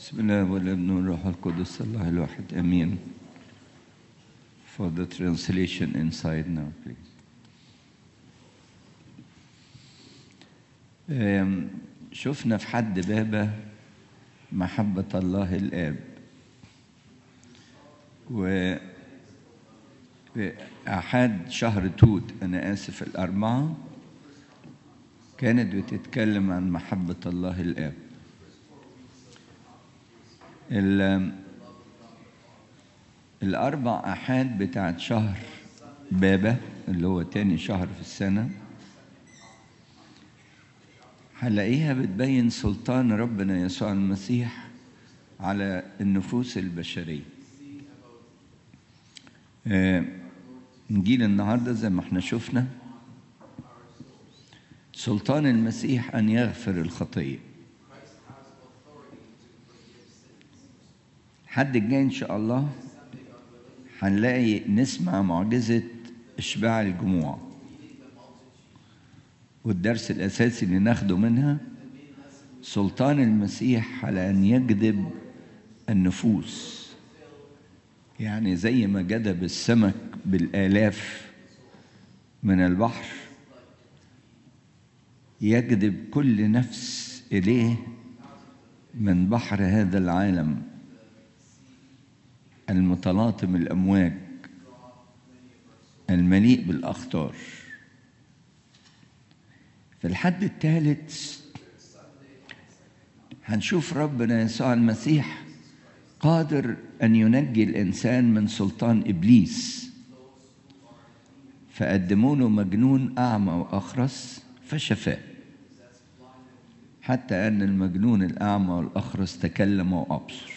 بسم الله والابن والروح القدس الله الواحد امين for the translation inside now please أم، شفنا في حد بابا محبة الله الآب و في أحد شهر توت أنا آسف الأربعة كانت بتتكلم عن محبة الله الآب ال- الأربع أحاد بتاعت شهر بابا اللي هو تاني شهر في السنة هنلاقيها بتبين سلطان ربنا يسوع المسيح على النفوس البشرية آه، نجيل النهاردة زي ما احنا شفنا سلطان المسيح أن يغفر الخطية حد الجاي إن شاء الله هنلاقي نسمع معجزة إشباع الجموع والدرس الأساسي اللي ناخده منها سلطان المسيح على أن يجذب النفوس يعني زي ما جذب السمك بالآلاف من البحر يجذب كل نفس إليه من بحر هذا العالم المتلاطم الأمواج المليء بالأخطار في الحد الثالث هنشوف ربنا يسوع المسيح قادر أن ينجي الإنسان من سلطان إبليس فقدموا له مجنون أعمى وأخرس فشفاه حتى أن المجنون الأعمى والأخرس تكلم وأبصر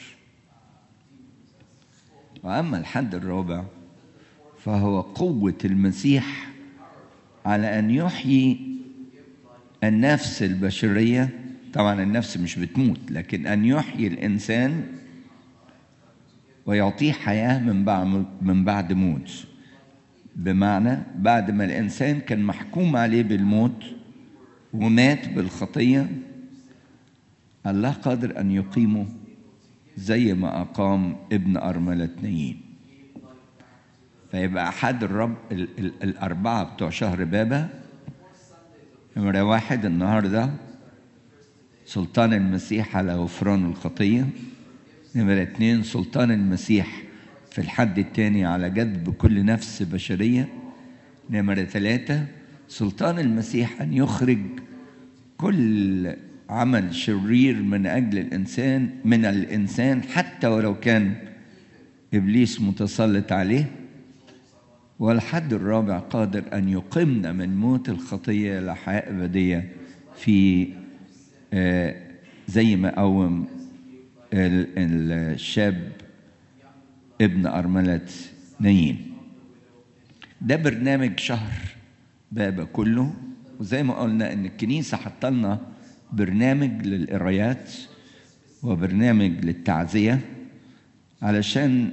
وأما الحد الرابع فهو قوة المسيح على أن يحيي النفس البشرية طبعا النفس مش بتموت لكن أن يحيي الإنسان ويعطيه حياة من بعد من بعد موت بمعنى بعد ما الإنسان كان محكوم عليه بالموت ومات بالخطية الله قادر أن يقيمه زي ما أقام ابن أرملة نيين فيبقى أحد الرب ال ال الأربعة بتوع شهر بابا نمرة واحد النهاردة سلطان المسيح على غفران الخطية نمرة اتنين سلطان المسيح في الحد الثاني على جذب كل نفس بشرية نمرة ثلاثة سلطان المسيح أن يخرج كل عمل شرير من أجل الإنسان من الإنسان حتى ولو كان إبليس متسلط عليه والحد الرابع قادر أن يقمنا من موت الخطية إلى حياة أبدية في آه، زي ما قوم ال- الشاب ابن أرملة نايين ده برنامج شهر بابا كله وزي ما قلنا ان الكنيسه حاطه لنا برنامج للقرايات وبرنامج للتعزيه علشان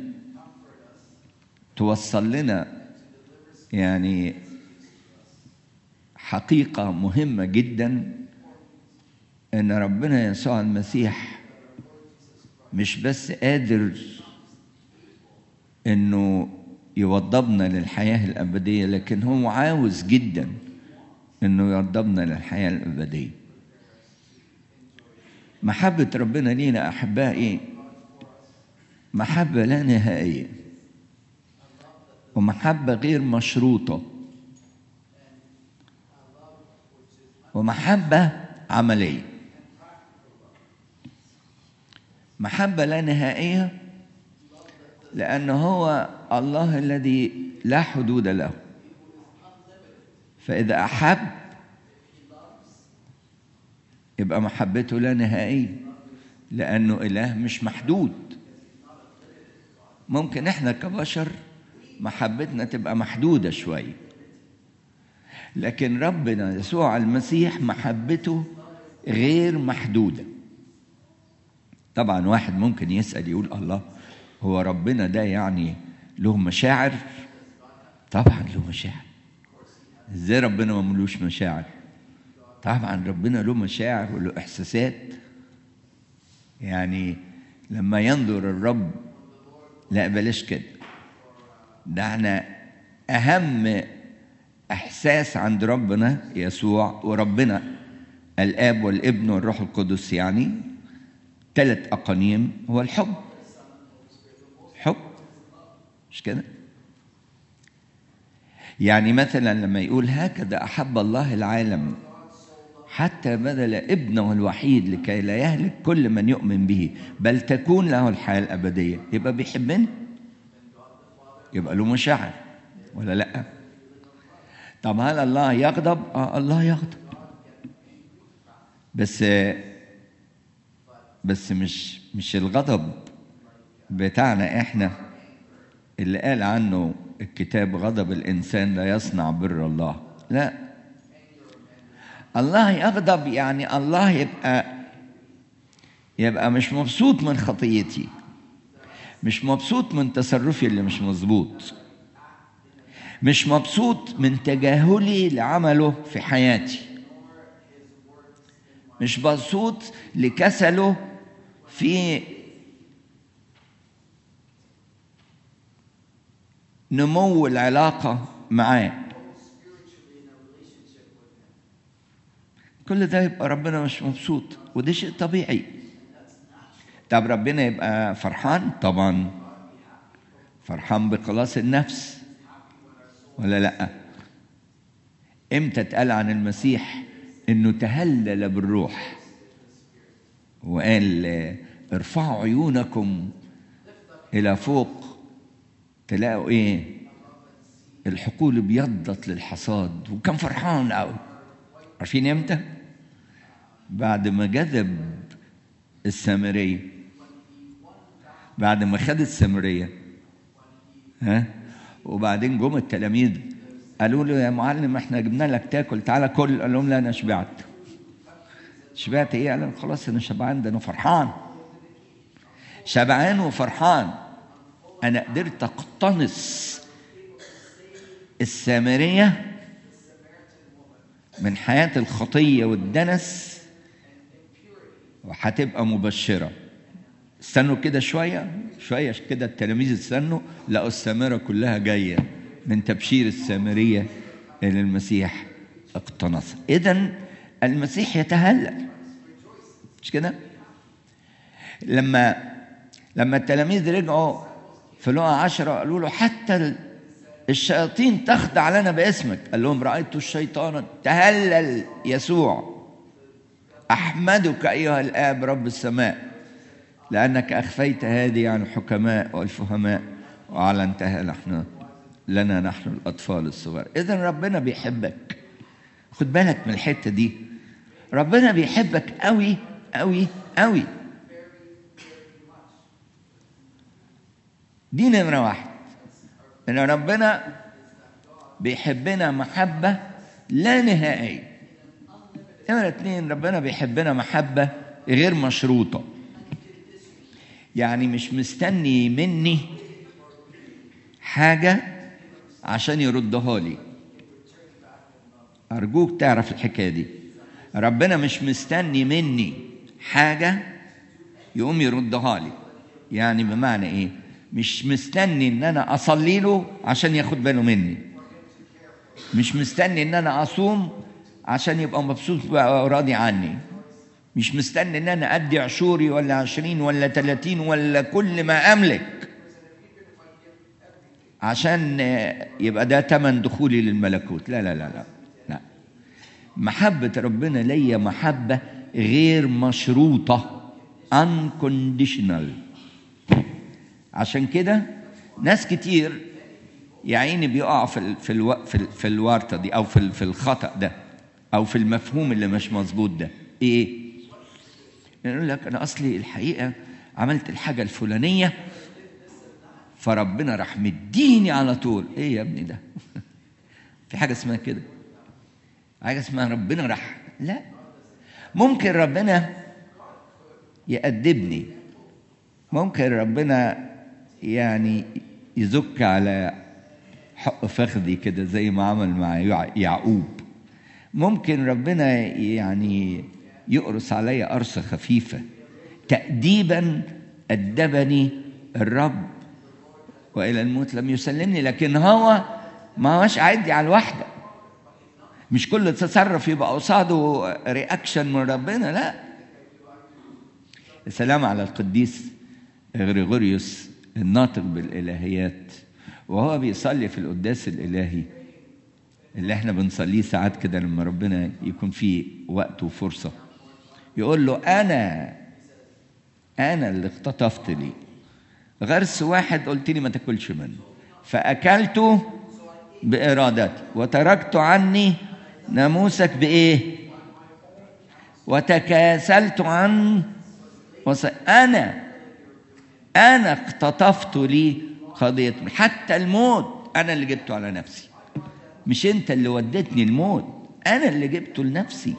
توصل لنا يعني حقيقه مهمه جدا ان ربنا يسوع المسيح مش بس قادر انه يوضبنا للحياه الابديه لكن هو عاوز جدا انه يوضبنا للحياه الابديه محبه ربنا لينا احبائي محبه لا نهائيه ومحبه غير مشروطه ومحبه عمليه محبه لا نهائيه لأن هو الله الذي لا حدود له فإذا أحب يبقى محبته لا نهائية لأنه إله مش محدود ممكن إحنا كبشر محبتنا تبقى محدودة شوية لكن ربنا يسوع المسيح محبته غير محدودة طبعا واحد ممكن يسأل يقول الله هو ربنا ده يعني له مشاعر طبعا له مشاعر ازاي ربنا ما ملوش مشاعر طبعا ربنا له مشاعر وله احساسات يعني لما ينظر الرب لا بلاش كده ده احنا اهم احساس عند ربنا يسوع وربنا الاب والابن والروح القدس يعني ثلاث اقانيم هو الحب حب مش كده يعني مثلا لما يقول هكذا احب الله العالم حتى بذل ابنه الوحيد لكي لا يهلك كل من يؤمن به بل تكون له الحياه الابديه يبقى بيحبنا يبقى له مشاعر ولا لا طب هل الله يغضب اه الله يغضب بس بس مش مش الغضب بتاعنا احنا اللي قال عنه الكتاب غضب الانسان لا يصنع بر الله لا الله يغضب يعني الله يبقى يبقى مش مبسوط من خطيتي مش مبسوط من تصرفي اللي مش مظبوط مش مبسوط من تجاهلي لعمله في حياتي مش مبسوط لكسله في نمو العلاقة معاه كل ده يبقى ربنا مش مبسوط وده شيء طبيعي طب ربنا يبقى فرحان طبعا فرحان بخلاص النفس ولا لا امتى اتقال عن المسيح انه تهلل بالروح وقال ارفعوا عيونكم الى فوق تلاقوا ايه الحقول ابيضت للحصاد وكان فرحان قوي عارفين امتى بعد ما جذب السامريه بعد ما خد السامريه ها وبعدين جم التلاميذ قالوا له يا معلم احنا جبنا لك تاكل تعالى كل قال لهم لا انا شبعت شبعت ايه قال خلاص انا شبعان ده انا فرحان شبعان وفرحان انا قدرت اقتنص السامريه من حياه الخطيه والدنس وهتبقى مبشره استنوا كده شويه شويه كده التلاميذ استنوا لقوا السامره كلها جايه من تبشير السامريه اللي المسيح اقتنصها اذا المسيح يتهلل مش كده لما لما التلاميذ رجعوا في لقا عشرة قالوا له حتى الشياطين تخضع لنا باسمك قال لهم رأيت الشيطان تهلل يسوع أحمدك أيها الآب رب السماء لأنك أخفيت هذه عن الحكماء والفهماء وأعلنتها نحن لنا نحن الأطفال الصغار إذا ربنا بيحبك خد بالك من الحتة دي ربنا بيحبك قوي قوي قوي دي نمرة واحد إن ربنا بيحبنا محبة لا نهائية نمرة اتنين ربنا بيحبنا محبة غير مشروطة يعني مش مستني مني حاجة عشان يردها لي أرجوك تعرف الحكاية دي ربنا مش مستني مني حاجة يقوم يردها لي يعني بمعنى إيه مش مستني ان انا اصلي له عشان ياخد باله مني مش مستني ان انا اصوم عشان يبقى مبسوط وراضي عني مش مستني ان انا ادي عشوري ولا عشرين ولا تلاتين ولا كل ما املك عشان يبقى ده تمن دخولي للملكوت لا لا لا لا لا محبة ربنا ليا محبة غير مشروطة unconditional عشان كده ناس كتير يا عيني بيقعوا في ال في الو في, ال في الورطه دي او في في الخطا ده او في المفهوم اللي مش مظبوط ده ايه يقول لك انا اصلي الحقيقه عملت الحاجه الفلانيه فربنا راح مديني على طول ايه يا ابني ده في حاجه اسمها كده حاجه اسمها ربنا راح لا ممكن ربنا يأدبني ممكن ربنا يعني يزك على حق فخذي كده زي ما عمل مع يعقوب ممكن ربنا يعني يقرص عليا قرصة خفيفة تأديبا أدبني الرب وإلى الموت لم يسلمني لكن هو ما هوش عادي على الواحدة مش كل تصرف يبقى قصاده رياكشن من ربنا لا السلام على القديس غريغوريوس الناطق بالإلهيات وهو بيصلي في القداس الإلهي اللي احنا بنصليه ساعات كده لما ربنا يكون فيه وقت وفرصة يقول له أنا أنا اللي اختطفت لي غرس واحد قلت لي ما تاكلش منه فأكلته بإرادتي وتركت عني ناموسك بإيه؟ وتكاسلت عن وص... أنا أنا اختطفت لي قضية حتى الموت أنا اللي جبته على نفسي مش أنت اللي وديتني الموت أنا اللي جبته لنفسي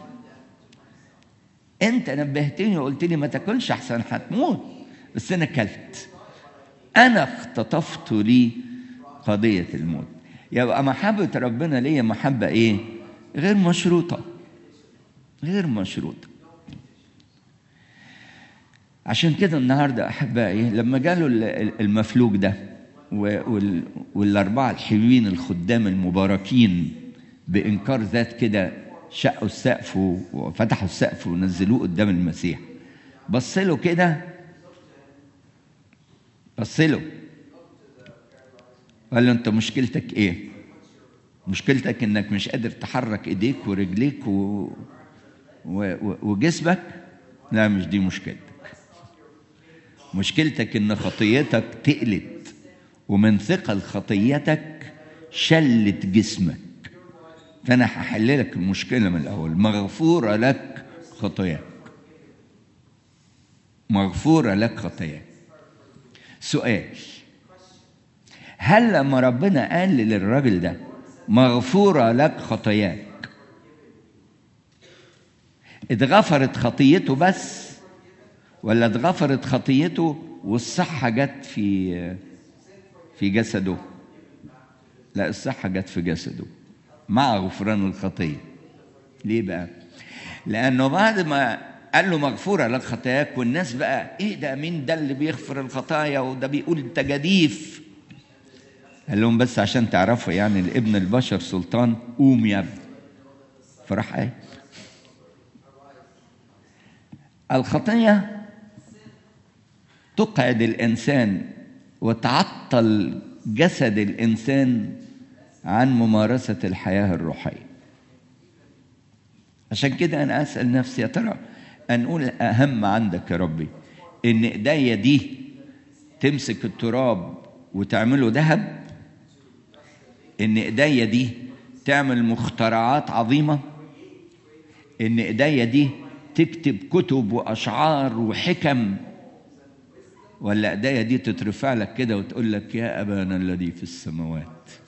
أنت نبهتني وقلت لي ما تاكلش أحسن هتموت بس أنا كلت أنا اختطفت لي قضية الموت يبقى محبة ربنا ليا محبة إيه؟ غير مشروطة غير مشروطة عشان كده النهارده احبائي لما جاله المفلوج ده والاربعه الحلوين الخدام المباركين بانكار ذات كده شقوا السقف وفتحوا السقف ونزلوه قدام المسيح بص له كده بص له قال له انت مشكلتك ايه مشكلتك انك مش قادر تحرك ايديك ورجليك و... و... وجسمك لا مش دي مشكلتك مشكلتك ان خطيتك تقلت ومن ثقل خطيتك شلت جسمك فانا هحل لك المشكله من الاول مغفوره لك خطاياك مغفوره لك خطاياك سؤال هل لما ربنا قال للراجل ده مغفوره لك خطاياك اتغفرت خطيته بس ولا اتغفرت خطيته والصحة جت في في جسده لا الصحة جت في جسده مع غفران الخطية ليه بقى لأنه بعد ما قال له مغفورة لك خطاياك والناس بقى ايه ده مين ده اللي بيغفر الخطايا وده بيقول انت جديف قال لهم بس عشان تعرفوا يعني الابن البشر سلطان قوم يا ابني فراح ايه الخطيه تقعد الانسان وتعطل جسد الانسان عن ممارسه الحياه الروحيه عشان كده انا اسال نفسي يا ترى نقول اهم عندك يا ربي ان ايديا دي تمسك التراب وتعمله ذهب ان ايديا دي تعمل مخترعات عظيمه ان ايديا دي تكتب كتب واشعار وحكم ولا ايديا دي تترفع لك كده وتقول لك يا ابانا الذي في السماوات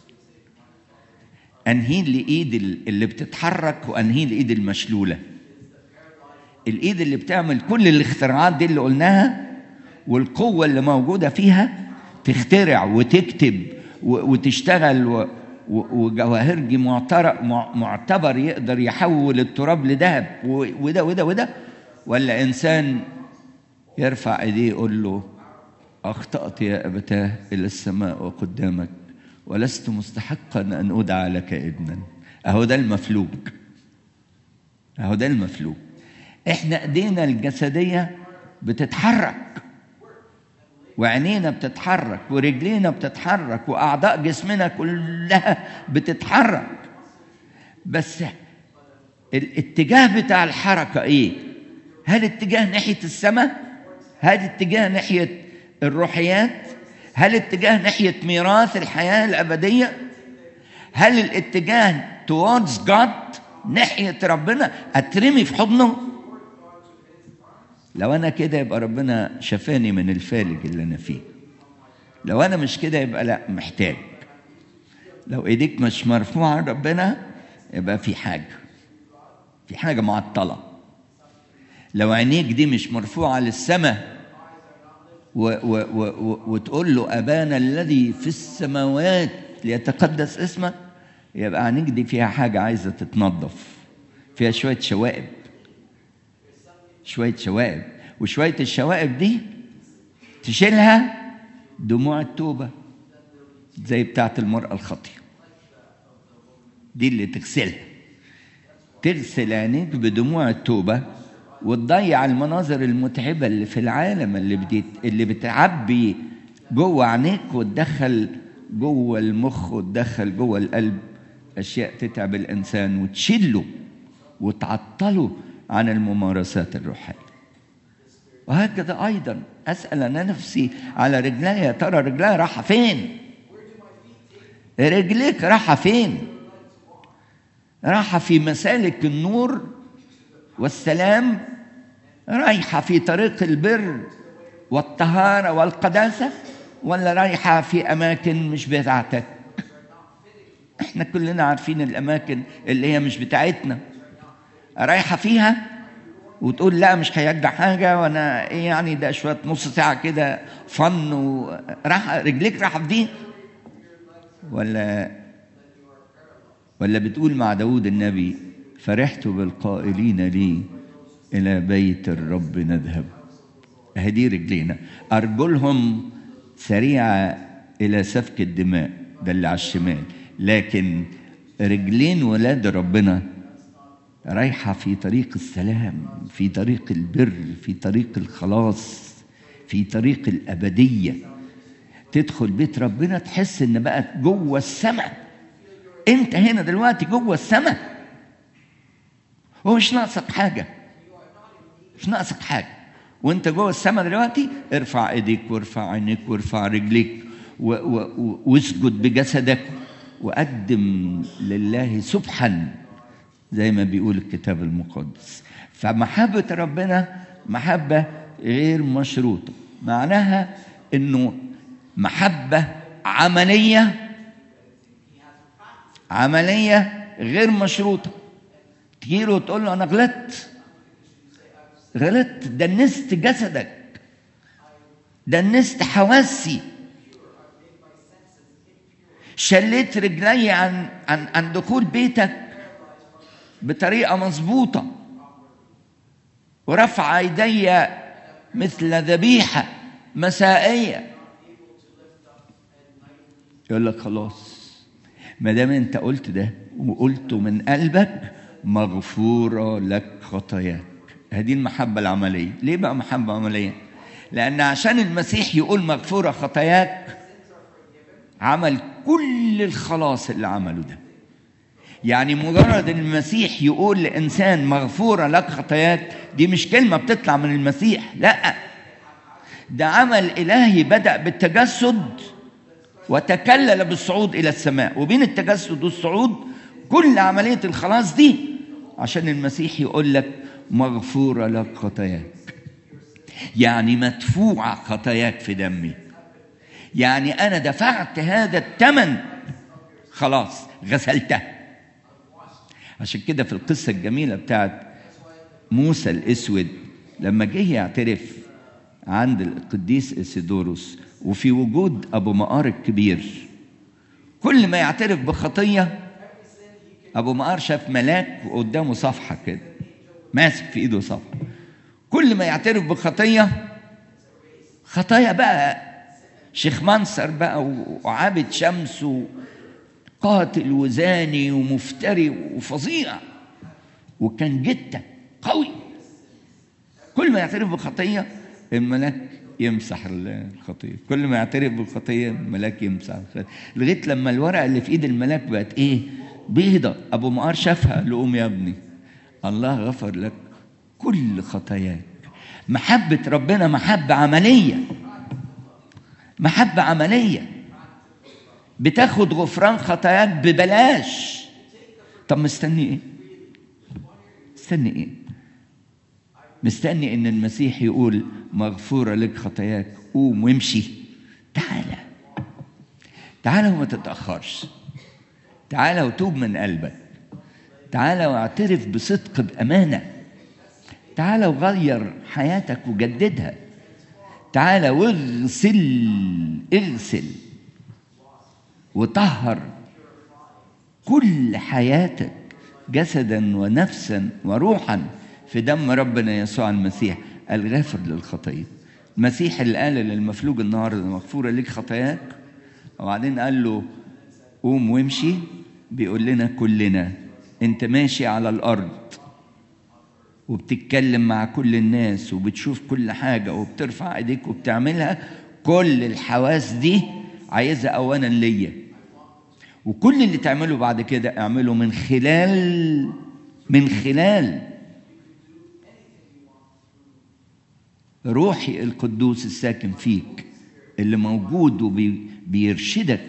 انهي الايد اللي بتتحرك وانهي الايد المشلوله الايد اللي بتعمل كل الاختراعات دي اللي قلناها والقوه اللي موجوده فيها تخترع وتكتب وتشتغل وجواهرجي معتبر يقدر يحول التراب لذهب وده وده وده ولا انسان يرفع ايديه يقول له اخطات يا ابتاه الى السماء وقدامك ولست مستحقا ان ادعى لك ابنا اهو ده المفلوج اهو ده المفلوج احنا ايدينا الجسديه بتتحرك وعينينا بتتحرك ورجلينا بتتحرك واعضاء جسمنا كلها بتتحرك بس الاتجاه بتاع الحركه ايه هل اتجاه ناحيه السماء هل اتجاه ناحيه الروحيات هل اتجاه ناحيه ميراث الحياه الابديه هل الاتجاه towards God ناحيه ربنا اترمي في حضنه لو انا كده يبقى ربنا شفاني من الفالج اللي انا فيه لو انا مش كده يبقى لا محتاج لو ايديك مش مرفوعه ربنا يبقى في حاجه في حاجه معطله لو عينيك دي مش مرفوعه للسماء و و و وتقول له ابانا الذي في السماوات ليتقدس اسمك يبقى عينيك دي فيها حاجه عايزه تتنظف فيها شويه شوائب شوية شوائب وشوية الشوائب دي تشيلها دموع التوبة زي بتاعت المرأة الخاطية دي اللي تغسلها تغسل عينيك بدموع التوبة وتضيع المناظر المتعبة اللي في العالم اللي بديت اللي بتعبي جوه عينيك وتدخل جوه المخ وتدخل جوه القلب أشياء تتعب الإنسان وتشله وتعطله عن الممارسات الروحية وهكذا أيضا أسأل أنا نفسي على رجلي يا ترى رجلي رايحة فين؟ رجليك رايحة فين؟ رايحة في مسالك النور والسلام رايحة في طريق البر والطهارة والقداسة ولا رايحة في أماكن مش بتاعتك احنا كلنا عارفين الأماكن اللي هي مش بتاعتنا رايحة فيها وتقول لا مش هيرجع حاجة وأنا إيه يعني ده شوية نص ساعة كده فن وراح رجليك رايحة في دي ولا ولا بتقول مع داود النبي فرحت بالقائلين لي إلى بيت الرب نذهب هدي رجلينا أرجلهم سريعة إلى سفك الدماء ده اللي على الشمال لكن رجلين ولاد ربنا رايحة في طريق السلام في طريق البر في طريق الخلاص في طريق الأبدية تدخل بيت ربنا تحس إن بقت جوه السماء أنت هنا دلوقتي جوه السماء ومش ناقصك حاجة مش ناقصك حاجة وانت جوه السماء دلوقتي ارفع ايديك وارفع عينيك وارفع رجليك واسجد بجسدك وقدم لله سبحا زي ما بيقول الكتاب المقدس فمحبة ربنا محبة غير مشروطة معناها انه محبة عملية عملية غير مشروطة تجيله وتقول له انا غلطت غلطت دنست جسدك دنست حواسي شليت رجلي عن عن عن دخول بيتك بطريقه مظبوطه ورفع ايدي مثل ذبيحه مسائيه يقول لك خلاص ما دام انت قلت ده وقلته من قلبك مغفوره لك خطاياك هذه المحبة العملية ليه بقى محبة عملية لأن عشان المسيح يقول مغفورة خطاياك عمل كل الخلاص اللي عمله ده يعني مجرد ان المسيح يقول لإنسان مغفورة لك خطاياك دي مش كلمة بتطلع من المسيح لا ده عمل إلهي بدأ بالتجسد وتكلل بالصعود إلى السماء وبين التجسد والصعود كل عملية الخلاص دي عشان المسيح يقول لك مغفورة لك خطاياك يعني مدفوعة خطاياك في دمي يعني أنا دفعت هذا الثمن خلاص غسلتها عشان كده في القصة الجميلة بتاعت موسى الأسود لما جه يعترف عند القديس إسيدوروس وفي وجود أبو مقار الكبير كل ما يعترف بخطية أبو مقار شاف ملاك وقدامه صفحة كده ماسك في ايده صفحه كل ما يعترف بخطيه خطايا بقى شيخ منصر بقى وعابد شمس وقاتل وزاني ومفتري وفظيع وكان جدا قوي كل ما يعترف بخطيه الملاك يمسح الخطيه كل ما يعترف بالخطيه الملاك يمسح الخطيه لغايه لما الورقه اللي في ايد الملاك بقت ايه بيضه ابو مقار شافها لقوم يا ابني الله غفر لك كل خطاياك محبة ربنا محبة عملية محبة عملية بتاخد غفران خطاياك ببلاش طب مستني ايه مستني ايه مستني ان المسيح يقول مغفورة لك خطاياك قوم وامشي تعالى تعالى وما تتأخرش تعالى وتوب من قلبك تعالى واعترف بصدق بأمانة تعالى وغير حياتك وجددها تعالى واغسل اغسل وطهر كل حياتك جسدا ونفسا وروحا في دم ربنا يسوع المسيح الغافر للخطيه المسيح اللي قال للمفلوج النهارده مغفوره ليك خطاياك وبعدين قال له قوم وامشي بيقول لنا كلنا انت ماشي على الارض وبتتكلم مع كل الناس وبتشوف كل حاجه وبترفع ايديك وبتعملها كل الحواس دي عايزها اولا ليا وكل اللي تعمله بعد كده اعمله من خلال من خلال روحي القدوس الساكن فيك اللي موجود وبيرشدك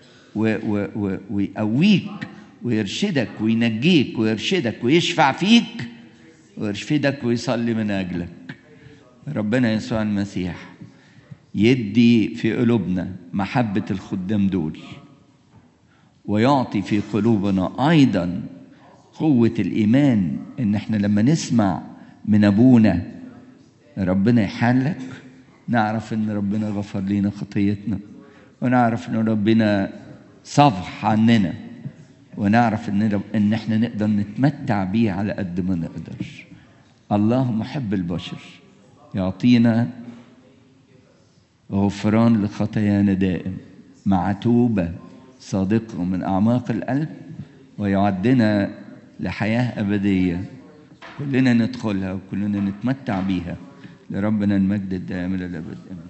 ويقويك ويرشدك وينجيك ويرشدك ويشفع فيك ويرشدك ويصلي من اجلك ربنا يسوع المسيح يدي في قلوبنا محبه الخدام دول ويعطي في قلوبنا ايضا قوه الايمان ان احنا لما نسمع من ابونا ربنا يحلك نعرف ان ربنا غفر لنا خطيتنا ونعرف ان ربنا صفح عننا ونعرف ان ان احنا نقدر نتمتع بيه على قد ما نقدر الله محب البشر يعطينا غفران لخطايانا دائم مع توبه صادقه من اعماق القلب ويعدنا لحياه ابديه كلنا ندخلها وكلنا نتمتع بيها لربنا المجد الدائم الى الابد امين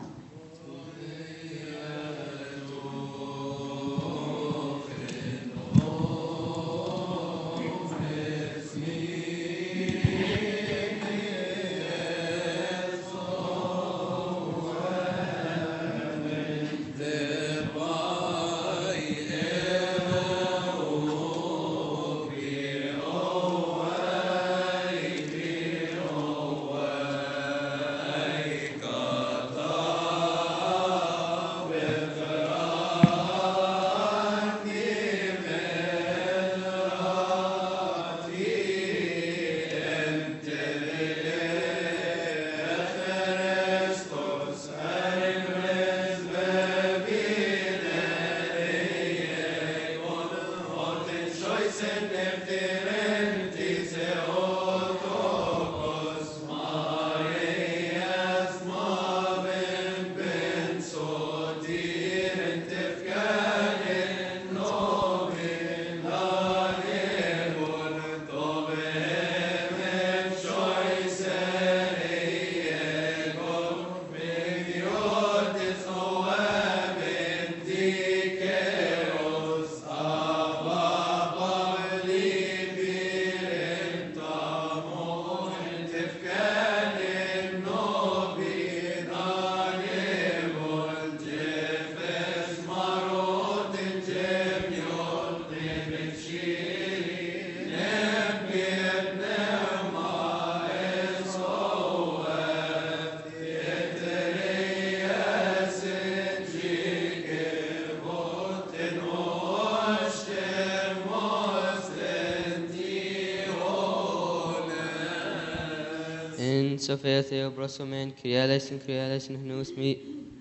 In Sophia Theo Brossoman, Kyrie eleison, Kyrie eleison, Hnus me.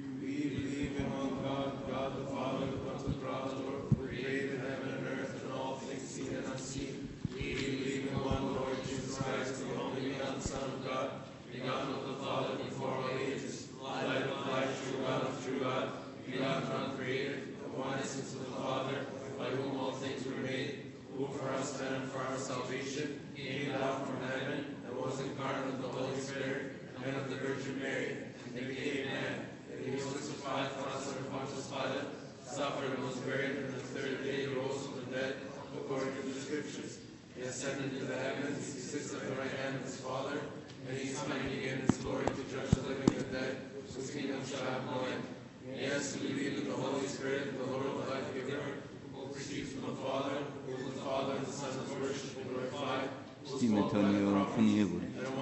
Antonio Funievole.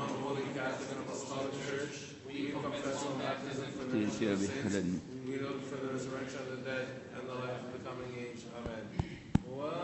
Theresia بحلن We look for the resurrection of the dead and the life of the coming age. Amen.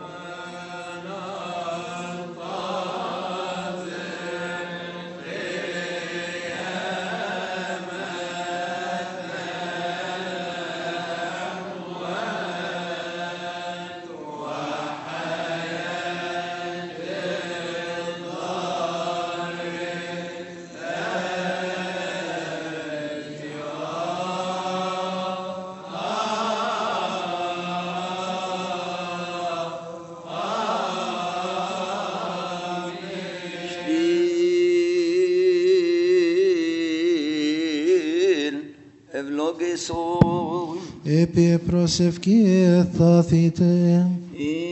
ευλογήσουν. Επί προσευχή εθάθητε. Η